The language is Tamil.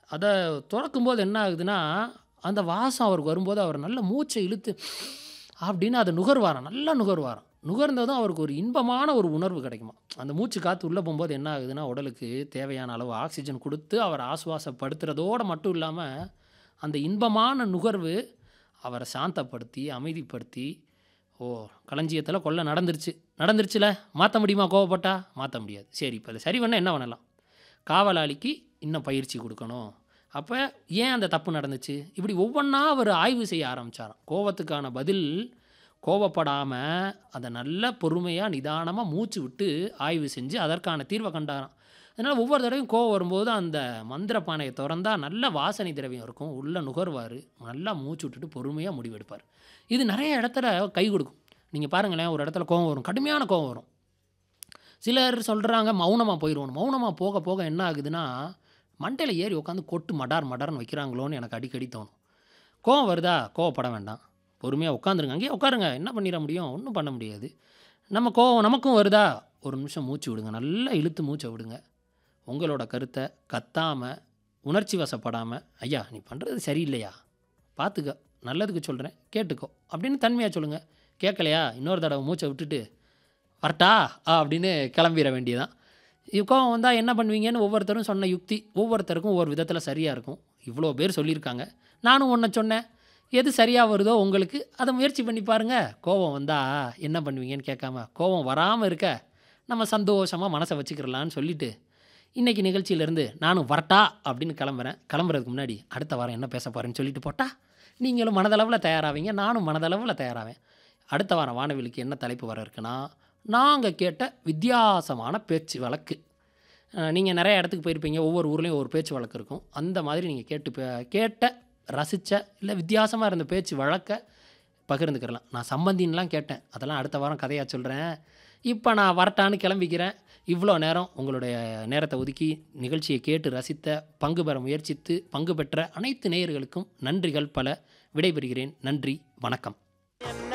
அத தொறக்கும்போது என்ன ஆகுதுன்னா, அந்த வாசம் அவருக்கு வரும்போது அவர் நல்ல மூச்ச இழுத்து அப்படின்னு அத நுகர்வாராம். நல்லா நுகர்வாராம். நுகர்ந்ததும் அவருக்கு ஒரு இன்பமான ஒரு உணர்வு கிடைக்குமாம். அந்த மூச்சு காத்து உள்ள போம்போது என்ன ஆகுதுன்னா, உடலுக்கு தேவையான அளவு ஆக்ஸிஜன் குடுத்து அவர ஆசுவாசப்படுத்துறதோட மட்டும் இல்லாம, அந்த இன்பமான நுகர்வு அவர சாந்தப்படுத்தி, அமைதிப்படுத்தி, ஓ! களஞ்சியத்தில கொள்ள நடந்துருச்சு. நடந்துருச்சுல, மாத்த முடியுமா கோவப்பட்டா? மாத்த முடியாது. சரி இப்ப இத சரி பண்ண என்ன பண்ணலாம்? காவலாளிக்கு இன்னும் பயிற்சி குடுக்கணும். அப்ப ஏன் அந்த தப்பு நடந்துச்சு? இப்படி ஒவ்வொன்னா அவரு ஆய்வு செய்ய ஆரம்பிச்சாராம். கோவத்துக்கான பதில் கோவப்படாம, அத நல்லா பொறுமையா, நிதானமா மூச்சு விட்டு ஆய்வு செஞ்சு அதற்கான தீர்வ கண்டாராம். அதனால ஒவ்வொரு தடவையும் கோவம் வரும்போது அந்த மந்திர பானைய தொறந்தா நல்ல வாசனை திரவியம் இருக்கும். உள்ள நுகர்வாரு. நல்லா மூச்சு விட்டுட்டு பொறுமையா முடிவெடுப்பாரு. இது நெறைய இடத்துல கை குடுக்கும். நீங்க பாருங்களேன், ஒரு இடத்துல கோவம் வரும். கடுமையான கோவம் வரும். சிலர் சொல்றாங்க மௌனமா போயிருவோம்னு. மௌனமா போக போக என்ன ஆகுதுன்னா, மண்டையில ஏறி உட்காந்து கொட்டு மடார் மடார்ன்னு வைக்கிறாங்களோன்னு எனக்கு அடிக்கடி தோணும். கோவம் வருதா? கோவப்பட வேண்டாம். பொறுமையா உட்காந்துருங்க. அங்கேயே உட்காருங்க. என்ன பண்ணிற முடியும்? ஒண்ணும் பண்ண முடியாது. நம்ம கோவம் நமக்கும் வருதா? ஒரு நிமிஷம் மூச்சு விடுங்க. நல்லா இழுத்து மூச்ச விடுங்க. உங்களோட கருத்த கத்தாம, உணர்ச்சி வசப்படாம, "ஐயா! நீ பண்றது சரியில்லையா? பார்த்துக்க. நல்லதுக்கு சொல்றேன். கேட்டுக்கோ." அப்படின்னு தன்மையா சொல்லுங்க. கேட்கலையா? இன்னொரு தடவ மூச்ச விட்டுட்டு, "வரட்டா?" அப்படின்னு கிளம்பிற வேண்டியதான். கோவம் வந்தா என்ன பண்ணுவீங்கன்னு ஒவ்வொருத்தரும் சொன்ன யுக்தி, ஒவ்வொருத்தருக்கும் ஒவ்வொரு விதத்தில சரியா இருக்கும். இவ்வளோ பேர் சொல்லியிருக்காங்க. நானும் ஒண்ண சொன்னேன். எது சரியா வருதோ உங்களுக்கு, அத முயற்சி பண்ணி பாருங்க. கோவம் வந்தா என்ன பண்ணுவீங்கன்னு கேட்காம, கோவம் வராம இருக்க, நம்ம சந்தோஷமா மனச வச்சுக்கிரலான்னு சொல்லிட்டு, இன்னைக்கு நிகழ்ச்சியிலேருந்து நானும் வரட்டா? அப்படின்னு கிளம்புறேன். கிளம்புறதுக்கு முன்னாடி, அடுத்த வாரம் என்ன பேச போறேன்னு சொல்லிட்டு போட்டா, நீங்களும் மனதளவுல தயாராவீங்க. நானும் மனதளவுல தயாராவேன். அடுத்த வாரம் வானவில்லுக்கு என்ன தலைப்பு வர இருக்குன்னா, நாங்க கேட்ட வித்தியாசமான பேச்சு வழக்கு. அ நீங்க நெறைய இடத்துக்கு போயிருப்பீங்க. ஒவ்வொரு ஊர்லயும் ஒவ்வொரு பேச்சு வழக்கு இருக்கும். அந்த மாதிரி நீங்க கேட்டு ப கேட்ட, ரசிச்ச, இல்ல வித்தியாசமா இருந்த பேச்சு வழக்க பகிர்ந்துக்கிரலாம். நான் சம்பந்தின்லாம் கேட்டேன். அதெல்லாம் அடுத்த வாரம் கதையா சொல்றேன். இப்ப நான் வரட்டான்னு கிளம்பிக்கிறேன். இவ்வளோ நேரம் உங்களுடைய நேரத்த ஒதுக்கி நிகழ்ச்சிய கேட்டு ரசித்த, பங்கு பெற முயற்சித்து, பங்கு பெற்ற அனைத்து நேயர்களுக்கும் நன்றிகள் பல. விடைபெறுகிறேன். நன்றி. வணக்கம்.